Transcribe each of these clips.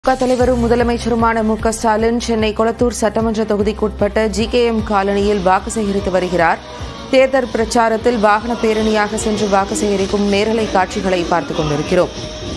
திமுக தலைவரும் முதலமைச்சருமான மு க ஸ்டாலின் சென்னை கொளத்தூர் சட்டமன்ற தொகுதிக்குட்பட்ட ஜிகேஎம் காலனியில் வாக்கு சேகரித்து வருகிறார் தேர்தல் பிரச்சாரத்தில் வாகன பேரணியாக சென்று வாக்கு சேகரிக்கும் நேரலை காட்சிகளை பார்த்துக் கொண்டிருக்கிறோம்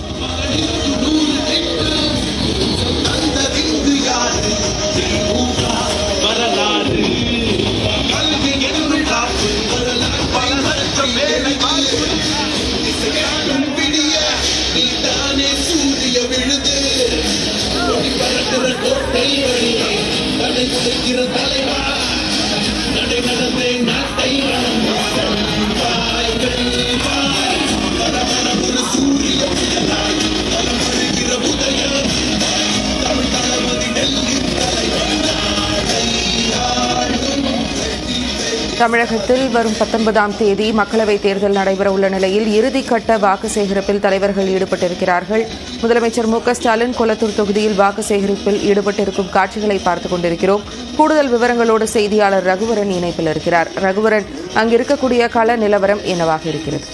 தமிழகத்தில் வரும் பத்தொன்பதாம் தேதி மக்களவைத் தேர்தல் நடைபெறவுள்ள நிலையில் இறுதிக்கட்ட வாக்கு சேகரிப்பில் தலைவர்கள் ஈடுபட்டிருக்கிறார்கள் முதலமைச்சர் மு க ஸ்டாலின் கொளத்தூர் தொகுதியில் வாக்கு சேகரிப்பில் ஈடுபட்டிருக்கும் காட்சிகளை பார்த்துக் கொண்டிருக்கிறோம் கூடுதல் விவரங்களோடு செய்தியாளர் ரகுவரன் இணைப்பில் இருக்கிறார் ரகுவரன் அங்கு இருக்கக்கூடிய கள நிலவரம் என்னவாக இருக்கிறது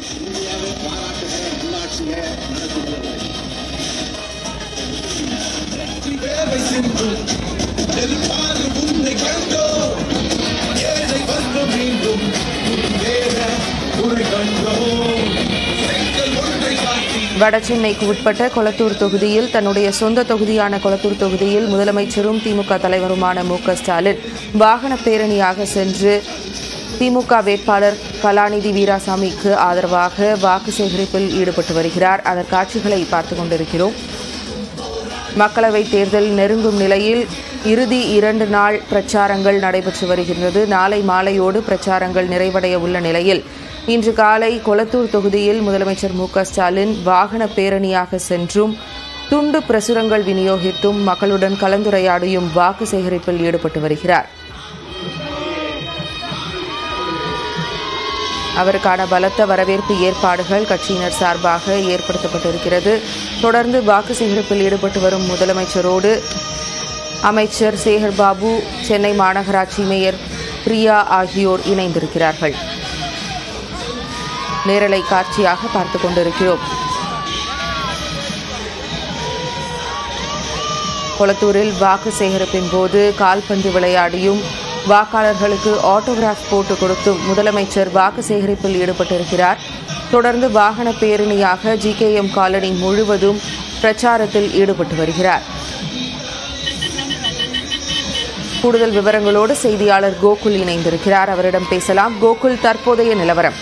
வடசென்னைக்கு உட்பட்ட கொளத்தூர் தொகுதியில் தன்னுடைய சொந்த தொகுதியான கொளத்தூர் தொகுதியில் முதலமைச்சரும் திமுக தலைவருமான மு க ஸ்டாலின் வாகன பேரணியாக சென்று திமுக வேட்பாளர் கலாநிதி வீராசாமிக்கு ஆதரவாக வாக்கு சேகரிப்பில் ஈடுபட்டு வருகிறார் அதன் காட்சிகளை பார்த்துக் கொண்டிருக்கிறோம் மக்களவைத் தேர்தல் நெருங்கும் நிலையில் இறுதி இரண்டு நாள் பிரச்சாரங்கள் நடைபெற்று வருகின்றது நாளை மாலையோடு பிரச்சாரங்கள் நிறைவடைய உள்ள நிலையில் இன்று காலை கொளத்தூர் தொகுதியில் முதலமைச்சர் மு க ஸ்டாலின் வாகன பேரணியாக சென்றும் துண்டு பிரசுரங்கள் விநியோகித்தும் மக்களுடன் கலந்துரையாடியும் வாக்கு சேகரிப்பில் ஈடுபட்டு வருகிறார் அவருக்கான பலத்த வரவேற்பு ஏற்பாடுகள் கட்சியினர் சார்பாக ஏற்படுத்தப்பட்டிருக்கிறது தொடர்ந்து வாக்கு சேகரிப்பில் ஈடுபட்டு வரும் முதலமைச்சரோடு அமைச்சர் சேகர் பாபு சென்னை மாநகராட்சி மேயர் பிரியா ஆகியோர் இணைந்திருக்கிறார்கள் நேரலை காட்சியாக பார்த்துக் கொண்டிருக்கிறோம் கொளத்தூரில் வாக்கு சேகரிப்பின் போது கால்பந்து விளையாடியும் வாக்காளர்களுக்கு ஆட்டோகிராஃப் போட்டு கொடுத்தும் முதலமைச்சர் வாக்கு சேகரிப்பில் ஈடுபட்டிருக்கிறார் தொடர்ந்து வாகன பேரணியாக ஜிகேஎம் காலனி முழுவதும் பிரச்சாரத்தில் ஈடுபட்டு வருகிறார் கூடுதல் விவரங்களோடு செய்தியாளர் கோகுல் இணைந்திருக்கிறார் அவரிடம் பேசலாம் கோகுல் தற்போதைய நிலவரம்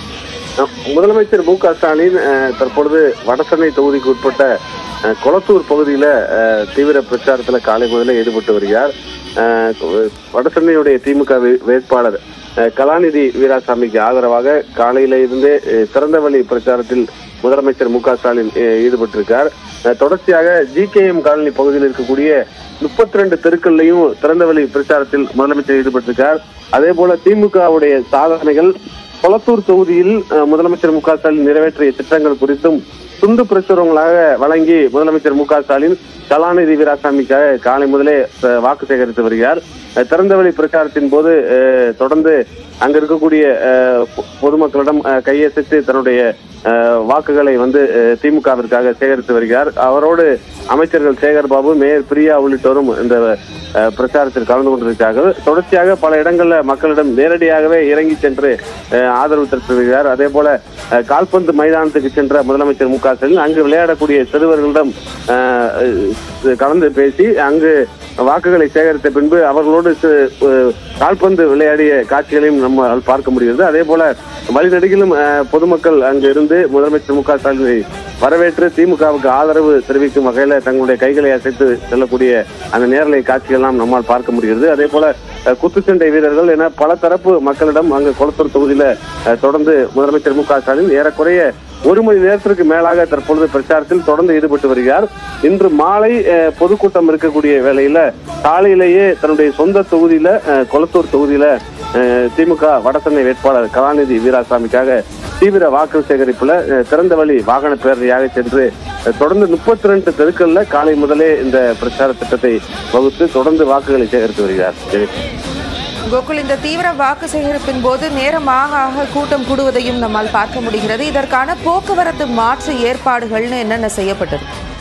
முதலமைச்சர் மு க ஸ்டாலின் அஹ், தற்பொழுது வடசென்னை தொகுதிக்கு உட்பட்ட அஹ், கொளத்தூர் பகுதியில அஹ், தீவிர பிரச்சாரத்துல காலை முதல்ல ஈடுபட்டு வருகிறார் அஹ், வடசென்னையுடைய திமுக வே- வேட்பாளர் அஹ், கலாநிதி வீராசாமிக்கு ஆதரவாக காலையில இருந்தே அஹ், திறந்தவெளி பிரச்சாரத்தில் முதலமைச்சர் மு க ஸ்டாலின் அஹ், ஈடுபட்டிருக்கார் அஹ், தொடர்ச்சியாக ஜிகேஎம் காலனி பகுதியில் இருக்கக்கூடிய முப்பத்தி ரெண்டு தெருக்கள்லையும் திறந்தவெளி பிரச்சாரத்தில் முதலமைச்சர் ஈடுபட்டிருக்கார் அதே போல திமுகவுடைய சாதனைகள் கொளத்தூர் தொகுதியில் அஹ், முதலமைச்சர் மு க ஸ்டாலின் நிறைவேற்றிய திட்டங்கள் குறித்தும் துண்டு பிரசுரங்களாக வழங்கி முதலமைச்சர் மு க ஸ்டாலின் கலாநிதி வீராசாமிக்காக காலை முதலே அஹ், வாக்கு சேகரித்து வருகிறார் அஹ், திறந்தவெளி பிரச்சாரத்தின் போது அஹ், தொடர்ந்து அங்க இருக்கக்கூடிய அஹ், பொ- பொதுமக்களிடம் அஹ், கையசைத்து தன்னுடைய அஹ், வாக்குகளை வந்து அஹ், திமுகவிற்காக சேகரித்து வருகிறார் அவரோடு அமைச்சர்கள் சேகர் பாபு மேயர் பிரியா உள்ளிட்டோரும் இந்த அஹ், பிரச்சாரத்தில் கலந்து கொண்டிருக்கிறார்கள் தொடர்ச்சியாக பல இடங்கள்ல மக்களிடம் நேரடியாகவே இறங்கி சென்று அஹ், ஆதரவு தெரிவித்து வருகிறார் அதே போல அஹ், கால்பந்து மைதானத்துக்கு சென்ற முதலமைச்சர் மு க ஸ்டாலின் அங்கு விளையாடக்கூடிய சிறுவர்களிடம் அஹ், அஹ், கலந்து பேசி அங்கு வாக்குகளை சேகரித்த பின்பு அவர்களோடு சி- அஹ், கால்பந்து விளையாடிய காட்சிகளையும் நம்மால் பார்க்க முடிகிறது அதே போல வழிநெடுகிலும் அஹ், பொதுமக்கள் அங்கு இருந்து முதலமைச்சர் மு க ஸ்டாலினை வரவேற்று திமுகவுக்கு ஆதரவு தெரிவிக்கும் வகையில தங்களுடைய கைகளை அசைத்து செல்லக்கூடிய அந்த நேரலை காட்சிகள்லாம் நம்மால் பார்க்க முடிகிறது அதே போல அஹ், குத்துச்சண்டை வீரர்கள் என பல தரப்பு மக்களிடம் அங்கு கொளத்தூர் தொகுதியில அஹ், தொடர்ந்து முதலமைச்சர் மு க ஸ்டாலின் ஏறக்குறைய ஒரு மணி நேரத்திற்கு மேலாக தற்பொழுது பிரச்சாரத்தில் தொடர்ந்து ஈடுபட்டு வருகிறார் இன்று மாலை அஹ், பொதுக்கூட்டம் இருக்கக்கூடிய வேளையில காலையிலேயே தன்னுடைய சொந்த தொகுதியில அஹ், கொளத்தூர் தொகுதியில அஹ், திமுக வடசென்னை வேட்பாளர் கலாநிதி வீராசாமிக்காக தீவிர வாக்கு சேகரிப்புல அஹ், திறந்த வழி வாகன பேரணியாக சென்று அஹ், தொடர்ந்து முப்பத்தி ரெண்டு தெருக்கள்ல காலை முதலே இந்த பிரச்சார திட்டத்தை வகுத்து தொடர்ந்து வாக்குகளை சேகரித்து வருகிறார் ஜெயலலிதா. கோகுல் இந்த தீவிர வாக்கு சேகரிப்பின் போது நேரமாக ஆக கூட்டம் கூடுவதையும் நம்மால் பார்க்க முடிகிறது இதற்கான போக்குவரத்து மாற்று ஏற்பாடுகள்னு என்னென்ன செய்யப்பட்டது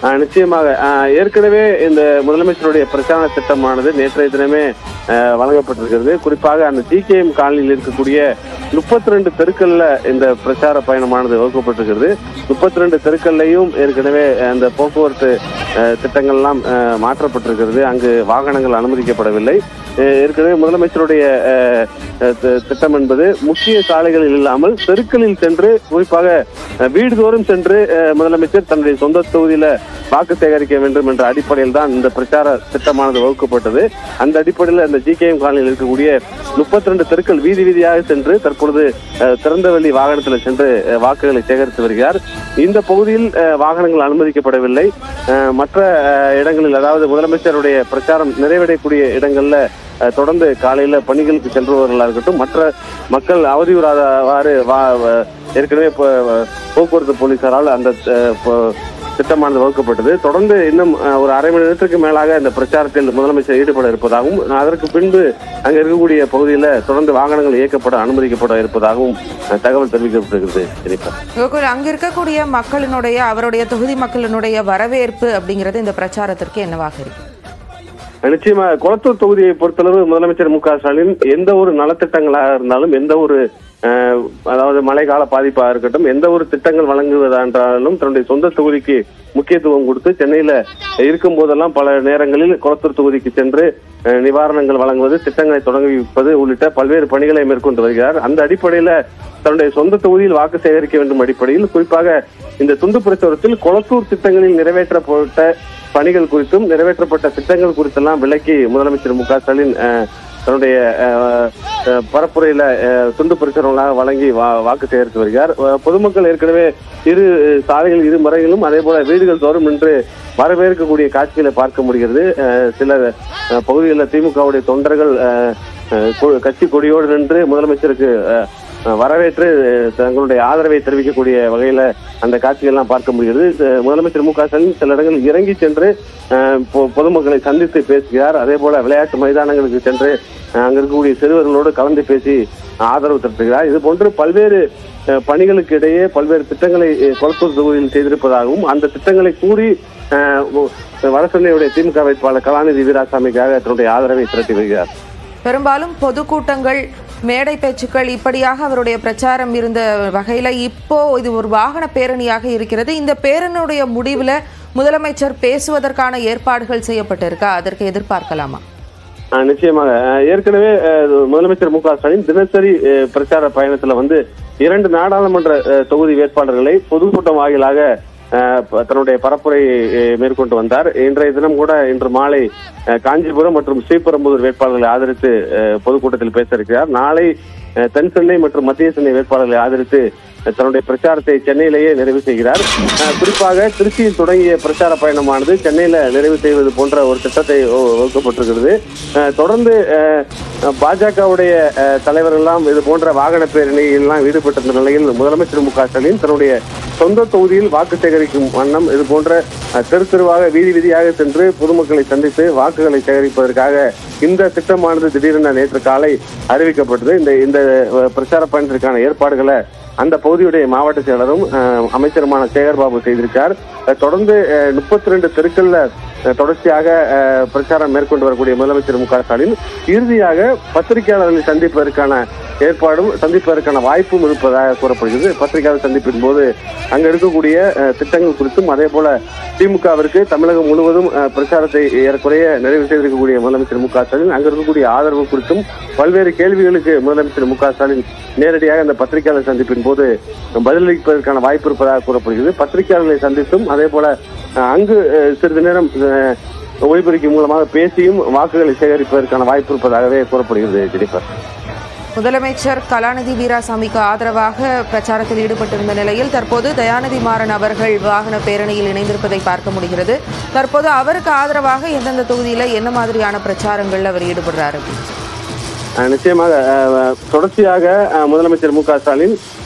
ஆஹ் நிச்சயமாக ஆஹ் ஏற்கனவே இந்த முதலமைச்சருடைய பிரச்சார திட்டமானது நேற்றைய தினமே ஆஹ் வழங்கப்பட்டிருக்கிறது குறிப்பாக அந்த ஜிகேஎம் காலனியில் இருக்கக்கூடிய முப்பத்தி ரெண்டு தெருக்கள்ல இந்த பிரச்சார பயணமானது வகுக்கப்பட்டிருக்கிறது முப்பத்தி ரெண்டு தெருக்கள்லையும் ஏற்கனவே அந்த போக்குவரத்து ஆஹ் திட்டங்கள்லாம் ஆஹ் மாற்றப்பட்டிருக்கிறது அங்கு வாகனங்கள் அனுமதிக்கப்படவில்லை ஆஹ் ஏற்கனவே முதலமைச்சருடைய ஆஹ் ஆஹ் தி- திட்டம் என்பது முக்கிய சாலைகளில் இல்லாமல் தெருக்களில் சென்று குறிப்பாக ஆஹ் வீடுதோறும் சென்று ஆஹ் முதலமைச்சர் தன்னுடைய சொந்த தொகுதியில வாக்கு சேகரிக்க வேண்டும் என்ற அடிப்படையில் தான் இந்த பிரச்சார திட்டமானது வகுக்கப்பட்டது அந்த அடிப்படையில் இந்த ஜிகேஎம் காலனியில் இருக்கக்கூடிய முப்பத்தி ரெண்டு தெருக்கள் வீதி வீதியாக சென்று தற்பொழுது ஆஹ் திறந்தவெளி வாகனத்தில் சென்று ஆஹ் வாக்குகளை சேகரித்து வருகிறார் இந்த பகுதியில் ஆஹ் வாகனங்கள் அனுமதிக்கப்படவில்லை ஆஹ் மற்ற ஆஹ் இடங்களில் அதாவது முதலமைச்சருடைய பிரச்சாரம் நிறைவடையக்கூடிய இடங்கள்ல அஹ், தொடர்ந்து காலையில பணிகளுக்கு செல்பவர்களாக இருக்கட்டும் மற்ற மக்கள் அவதியுறாதவாறு வா வ- ஏற்கனவே இப்போ போக்குவரத்து போலீசாரால் அந்த அஹ், இப்போ திட்டமானது வகுக்கப்பட்டது தொடர்ந்து இன்னும் அஹ், ஒரு அரை மணி நேரத்திற்கு மேலாக இந்த பிரச்சாரத்தில் முதலமைச்சர் ஈடுபட இருப்பதாகவும் அதற்கு பின்பு அங்க இருக்கக்கூடிய பகுதியில் தொடர்ந்து வாகனங்கள் இயக்கப்பட அனுமதிக்கப்பட இருப்பதாகவும் அஹ், தகவல் தெரிவிக்கப்பட்டிருக்கிறது ஜெனிஃபர் கோகுல் அங்க இருக்கக்கூடிய மக்களினுடைய அவருடைய தொகுதி மக்களினுடைய வரவேற்பு அப்படிங்கிறது இந்த பிரச்சாரத்திற்கு என்னவாக இருக்கு நிச்சயமா குளத்தூர் தொகுதியை பொறுத்தளவு முதலமைச்சர் மு க ஸ்டாலின் எந்த ஒரு நலத்திட்டங்களாக இருந்தாலும் எந்த ஒரு அஹ், அதாவது மழைக்கால பாதிப்பாக இருக்கட்டும் எந்த ஒரு திட்டங்கள் வழங்குவதா என்றாலும் தன்னுடைய சொந்த தொகுதிக்கு முக்கியத்துவம் கொடுத்து சென்னையில இருக்கும் போதெல்லாம் பல நேரங்களில் குளத்தூர் தொகுதிக்கு சென்று அஹ், நிவாரணங்கள் வழங்குவது திட்டங்களை தொடங்கி வைப்பது உள்ளிட்ட பல்வேறு பணிகளை மேற்கொண்டு வருகிறார் அந்த அடிப்படையில தன்னுடைய சொந்த தொகுதியில் வாக்கு சேகரிக்க வேண்டும் அடிப்படையில் குறிப்பாக இந்த துண்டு பிரச்சாரத்தில் குளத்தூர் திட்டங்களில் நிறைவேற்றப்பட்ட பணிகள் குறித்தும் நிறைவேற்றப்பட்ட திட்டங்கள் குறித்தெல்லாம் விளக்கி முதலமைச்சர் மு க ஸ்டாலின் அஹ், தன்னுடைய அஹ், அஹ், பரப்புரையில அஹ், துண்டு பிரச்சாரங்களாக வழங்கி வா- வாக்கு சேகரித்து வருகிறார் அஹ், பொதுமக்கள் ஏற்கனவே இரு சாலைகள் இரு மறைகளும் அதே போல வீடுகள் தோறும் நின்று வரவேற்கக்கூடிய காட்சிகளை பார்க்க முடிகிறது அஹ், சில அஹ், பகுதிகளில் திமுகவுடைய தொண்டர்கள் அஹ், அஹ், கொ- கட்சி கொடியோடு நின்று முதலமைச்சருக்கு அஹ், அஹ், வரவேற்று அஹ், தங்களுடைய ஆதரவை தெரிவிக்கக்கூடிய வகையில அந்த காட்சிகள்லாம் பார்க்க முடிகிறது அஹ், முதலமைச்சர் மு க ஸ்டாலின் சில இடங்களில் இறங்கி சென்று அஹ், பொ- பொதுமக்களை சந்தித்து பேசுகிறார் அதே போல விளையாட்டு மைதானங்களுக்கு சென்று அஹ், அங்க இருக்கக்கூடிய சிறுவர்களோடு கலந்து பேசி ஆதரவு திரட்டுகிறார் இது போன்று பல்வேறு அஹ், பணிகளுக்கு இடையே பல்வேறு திட்டங்களை அஹ், கொளத்தூர் தொகுதியில் செய்திருப்பதாகவும் அந்த திட்டங்களை கூறி அஹ், ஒ- வடசென்னையுடைய திமுக வேட்பாளர் கலாநிதி வீராசாமிக்காக தன்னுடைய ஆதரவை திரட்டி வருகிறார் பெரும்பாலும் பொதுக்கூட்டங்கள் மேடை பேச்சுக்கள் இப்படியாக அவருடைய பிரச்சாரம் இருந்த வகையில இப்போ இது ஒரு வாகன பேரணியாக இருக்கிறது இந்த பேரணியுடைய முடிவுல முதலமைச்சர் பேசுவதற்கான ஏற்பாடுகள் செய்யப்பட்டிருக்கா அதற்கு எதிர்பார்க்கலாமா ஆஹ் நிச்சயமாக ஆஹ் ஏற்கனவே ஆஹ் முதலமைச்சர் மு க ஸ்டாலின் தினசரி ஆஹ் பிரச்சார பயணத்துல வந்து இரண்டு நாடாளுமன்ற ஆஹ் தொகுதி வேட்பாளர்களை பொதுக்கூட்டம் வாயிலாக ஆஹ் ப- தன்னுடைய பரப்புரை ஆஹ் மேற்கொண்டு வந்தார் இன்றைய தினம் கூட இன்று மாலை ஆஹ் காஞ்சிபுரம் மற்றும் ஸ்ரீபெரும்புதூர் வேட்பாளர்களை ஆதரித்து ஆஹ் பொதுக்கூட்டத்தில் பேச இருக்கிறார் நாளை ஆஹ் தென் சென்னை மற்றும் மத்திய சென்னை வேட்பாளர்களை ஆதரித்து ஆஹ் தன்னுடைய பிரச்சாரத்தை சென்னையிலேயே நிறைவு செய்கிறார் ஆஹ் குறிப்பாக திருச்சியில் தொடங்கிய பிரச்சார பயணமானது சென்னையில நிறைவு செய்வது போன்ற ஒரு திட்டத்தை வகு- வகுக்கப்பட்டிருக்கிறது ஆஹ் தொடர்ந்து ஆஹ் பாஜகவுடைய ஆஹ் தலைவர்கள் எல்லாம் இது போன்ற வாகன பேரணியில் எல்லாம் ஈடுபட்டிருந்த நிலையில் முதலமைச்சர் மு க ஸ்டாலின் தன்னுடைய சொந்த தொகுதியில் வாக்கு சேகரிக்கும் வண்ணம் இது போன்ற ஆஹ் தெரு தெருவாக வீதி வீதியாக சென்று பொதுமக்களை சந்தித்து வாக்குகளை சேகரிப்பதற்காக இந்த திட்டமானது திடீரென நேற்று காலை அறிவிக்கப்பட்டது இந்த இந்த ஆஹ் பிரச்சார பயணத்திற்கான ஏற்பாடுகளை அந்த பகுதியுடைய மாவட்ட செயலரும் ஆஹ் அமைச்சருமான சேகர் பாபு செய்திருக்கார் அஹ் தொடர்ந்து முப்பத்தி ரெண்டு தெருக்கள்ல அஹ் தொடர்ச்சியாக அஹ், பிரச்சாரம் மேற்கொண்டு வரக்கூடிய முதலமைச்சர் மு க ஸ்டாலின் இறுதியாக பத்திரிகையாளர்களை சந்திப்பதற்கான ஏற்பாடும் சந்திப்பதற்கான வாய்ப்பும் இருப்பதாக கூறப்படுகிறது பத்திரிகையாளர் சந்திப்பின் போது அங்க இருக்கக்கூடிய அஹ், திட்டங்கள் குறித்தும் அதே போல திமுகவிற்கு தமிழகம் முழுவதும் அஹ், பிரச்சாரத்தை ஏறக்குறைய நிறைவு செய்திருக்கக்கூடிய முதலமைச்சர் மு க ஸ்டாலின் அங்க இருக்கக்கூடிய ஆதரவு குறித்தும் பல்வேறு கேள்விகளுக்கு முதலமைச்சர் மு க ஸ்டாலின் நேரடியாக அந்த பத்திரிகையாளர் சந்திப்பின் போது பதிலளிப்பதற்கான வாய்ப்பு இருப்பதாக கூறப்படுகிறது பத்திரிகையாளர்களை சந்தித்தும் அதே போல அஹ், அங்கு அஹ், சிறிது நேரம் அஹ், ஒளிபெருக்கி மூலமாக பேசியும் வாக்குகளை சேகரிப்பதற்கான வாய்ப்பு இருப்பதாகவே கூறப்படுகிறது ஜெனிஃபர் முதலமைச்சர் கலாநிதி வீராசாமிக்கு ஆதரவாக பிரச்சாரத்தில் ஈடுபட்டிருந்த நிலையில் தற்போது தயாநிதி மாறன் அவர்கள் வாகன பேரணியில் இணைந்திருப்பதை பார்க்க முடிகிறது தற்போது அவருக்கு ஆதரவாக எந்தெந்த தொகுதியில என்ன மாதிரியான பிரச்சாரங்கள்ல அவர் ஈடுபடுறாரு அப்படின்னு சொல்லி. அஹ் நிச்சயமாக அஹ், தொடர்ச்சியாக அஹ், முதலமைச்சர் மு க ஸ்டாலின்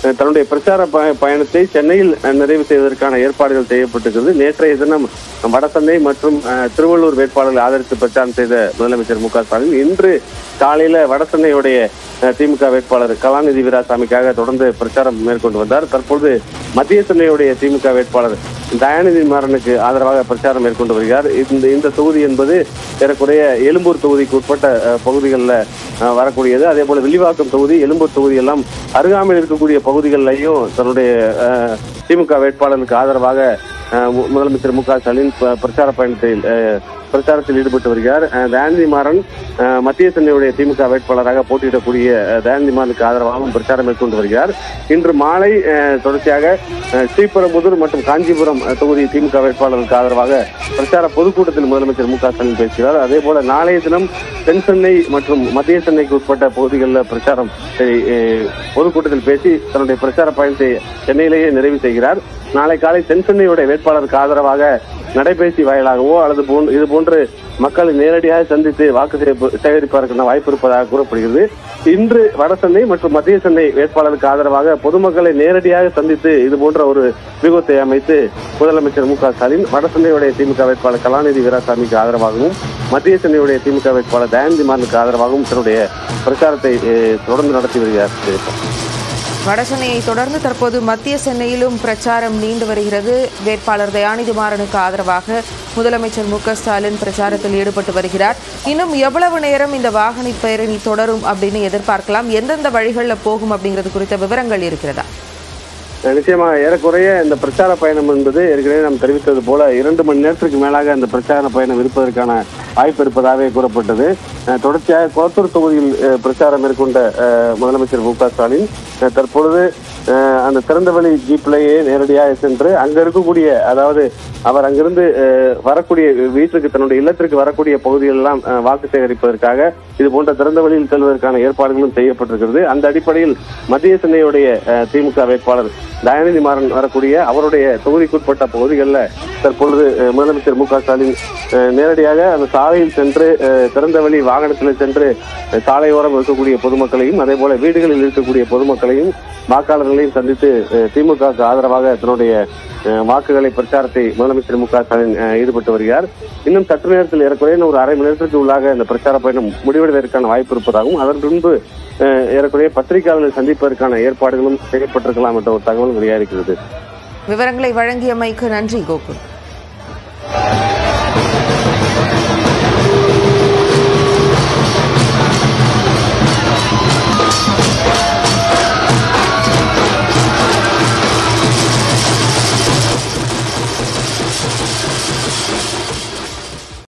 அஹ், தன்னுடைய பிரச்சார ப- பயணத்தை சென்னையில் அஹ், நிறைவு செய்வதற்கான ஏற்பாடுகள் செய்யப்பட்டிருக்கிறது நேற்றைய தினம் வடசென்னை மற்றும் அஹ், திருவள்ளூர் வேட்பாளர்களை ஆதரித்து பிரச்சாரம் செய்த முதலமைச்சர் மு க ஸ்டாலின் இன்று காலையில வடசென்னையுடைய அஹ், திமுக வேட்பாளர் கலாநிதி வீராசாமிக்காக தொடர்ந்து பிரச்சாரம் மேற்கொண்டு வந்தார் தற்பொழுது மத்திய சென்னையுடைய திமுக வேட்பாளர் தயாநிதி மாறனுக்கு ஆதரவாக பிரச்சாரம் மேற்கொண்டு வருகிறார் இந்த இந்த தொகுதி என்பது ஏறக்குறைய எழும்பூர் தொகுதிக்கு உட்பட்ட பகுதிகளில் வரக்கூடியது அதே போல வில்லிவாக்கம் தொகுதி எழும்பூர் தொகுதி எல்லாம் அருகாமையில் இருக்கக்கூடிய பகுதிகளிலையும் தன்னுடைய அஹ், திமுக வேட்பாளருக்கு ஆதரவாக அஹ், மு- முதலமைச்சர் மு க ஸ்டாலின் ப- பிரச்சார பயணத்தில் அஹ், பிரச்சாரத்தில் ஈடுபட்டு வருகிறார் அஹ், தயாநிதி மாறன் அஹ், மத்திய சென்னையுடைய திமுக வேட்பாளராக போட்டியிடக்கூடிய அஹ், தயாநிதி மாறனுக்கு ஆதரவாகவும் பிரச்சாரம் மேற்கொண்டு வருகிறார் இன்று மாலை அஹ், தொடர்ச்சியாக அஹ், ஸ்ரீபெரும்புதூர் மற்றும் காஞ்சிபுரம் அஹ், தொகுதி திமுக வேட்பாளருக்கு ஆதரவாக பிரச்சார பொதுக்கூட்டத்தில் முதலமைச்சர் மு க ஸ்டாலின் பேசுகிறார் அதே போல நாளைய தினம் தென் சென்னை மற்றும் மத்திய சென்னைக்கு உட்பட்ட பகுதிகளில் பிரச்சாரம் அஹ், அஹ், பொதுக்கூட்டத்தில் பேசி தன்னுடைய பிரச்சார பயணத்தை சென்னையிலேயே நிறைவு செய்கிறார் நாளை காலை தென் சென்னையுடைய வேட்பாளருக்கு ஆதரவாக நடைபேசி வாயிலாகவோ அல்லது போன் இது போன்று மக்களை நேரடியாக சந்தித்து வாக்கு சேகரிப்பு- சேகரிப்பதற்கான வாய்ப்பு இருப்பதாக கூறப்படுகிறது இன்று வடசென்னை மற்றும் மத்திய சென்னை வேட்பாளருக்கு ஆதரவாக பொதுமக்களை நேரடியாக சந்தித்து இது போன்ற ஒரு வியூகத்தை அமைத்து முதலமைச்சர் மு க ஸ்டாலின் வடசென்னையுடைய திமுக வேட்பாளர் கலாநிதி வீராசாமிக்கு ஆதரவாகவும் மத்திய சென்னையுடைய திமுக வேட்பாளர் தயாநிதி மாறனுக்கு ஆதரவாகவும் தன்னுடைய பிரச்சாரத்தை அஹ், தொடர்ந்து நடத்தி வருகிறார் வடசென்னையை தொடர்ந்து தற்போது மத்திய சென்னையிலும் பிரச்சாரம் நீண்டு வருகிறது வேட்பாளர் தயாநிதி மாறனுக்கு ஆதரவாக முதலமைச்சர் மு க ஸ்டாலின் பிரச்சாரத்தில் ஈடுபட்டு வருகிறார் இன்னும் எவ்வளவு நேரம் இந்த வாகன பேரணி தொடரும் அப்படின்னு எதிர்பார்க்கலாம் எந்தெந்த வழிகளில் போகும் அப்படிங்கிறது குறித்த விவரங்கள் இருக்கிறதா நிச்சயமாக ஏறக்குறைய இந்த பிரச்சார பயணம் என்பது ஏற்கனவே நாம் தெரிவித்தது போல இரண்டு மணி நேரத்திற்கு மேலாக அந்த பிரச்சார பயணம் இருப்பதற்கான வாய்ப்பு இருப்பதாகவே கூறப்பட்டது அஹ், தொடர்ச்சியாக குளத்தூர் தொகுதியில் அஹ், பிரச்சாரம் மேற்கொண்ட அஹ், முதலமைச்சர் மு க ஸ்டாலின் அஹ், தற்பொழுது அஹ், அந்த திறந்தவெளி ஜீப்லேயே நேரடியாக சென்று அங்க இருக்கக்கூடிய அதாவது அவர் அங்கிருந்து அஹ், வரக்கூடிய வீட்டுக்கு தன்னுடைய இல்லத்திற்கு வரக்கூடிய பகுதிகள் எல்லாம் அஹ், வாக்கு சேகரிப்பதற்காக இது போன்ற திறந்த வழியில் செல்வதற்கான ஏற்பாடுகளும் செய்யப்பட்டிருக்கிறது அந்த அடிப்படையில் மத்திய சென்னையுடைய அஹ், திமுக வேட்பாளர் தயாநிதி மாறன் வரக்கூடிய அவருடைய தொகுதிக்குட்பட்ட பகுதிகளில் தற்பொழுது அஹ், முதலமைச்சர் மு க ஸ்டாலின் அஹ், நேரடியாக அந்த சாலையில் சென்று அஹ், திறந்த வழி வாகனத்தில் சென்று அஹ், சாலையோரம் இருக்கக்கூடிய பொதுமக்களையும் அதே போல வீடுகளில் இருக்கக்கூடிய பொதுமக்களையும் வாக்காளர்களையும் சந்தித்து அஹ், திமுகவுக்கு ஆதரவாக தன்னுடைய அஹ், வாக்குகளை பிரச்சாரத்தை முதலமைச்சர் மு க ஸ்டாலின் அஹ், ஈடுபட்டு வருகிறார் இன்னும் சற்று நேரத்தில் ஏறக்குறைய இன்னும் ஒரு அரை மணி நேரத்திற்கு உள்ளாக இந்த பிரச்சார பயணம் முடிவடைவதற்கான வாய்ப்பு இருப்பதாகவும் அதன் பின்பு அஹ், ஏறக்குறைய பத்திரிகையாளர்களை சந்திப்பதற்கான ஏற்பாடுகளும் செய்யப்பட்டிருக்கலாம் என்ற ஒரு தகவல் வெளியாகிறது விவரங்களை வழங்கியமைக்கு நன்றி கோகுல்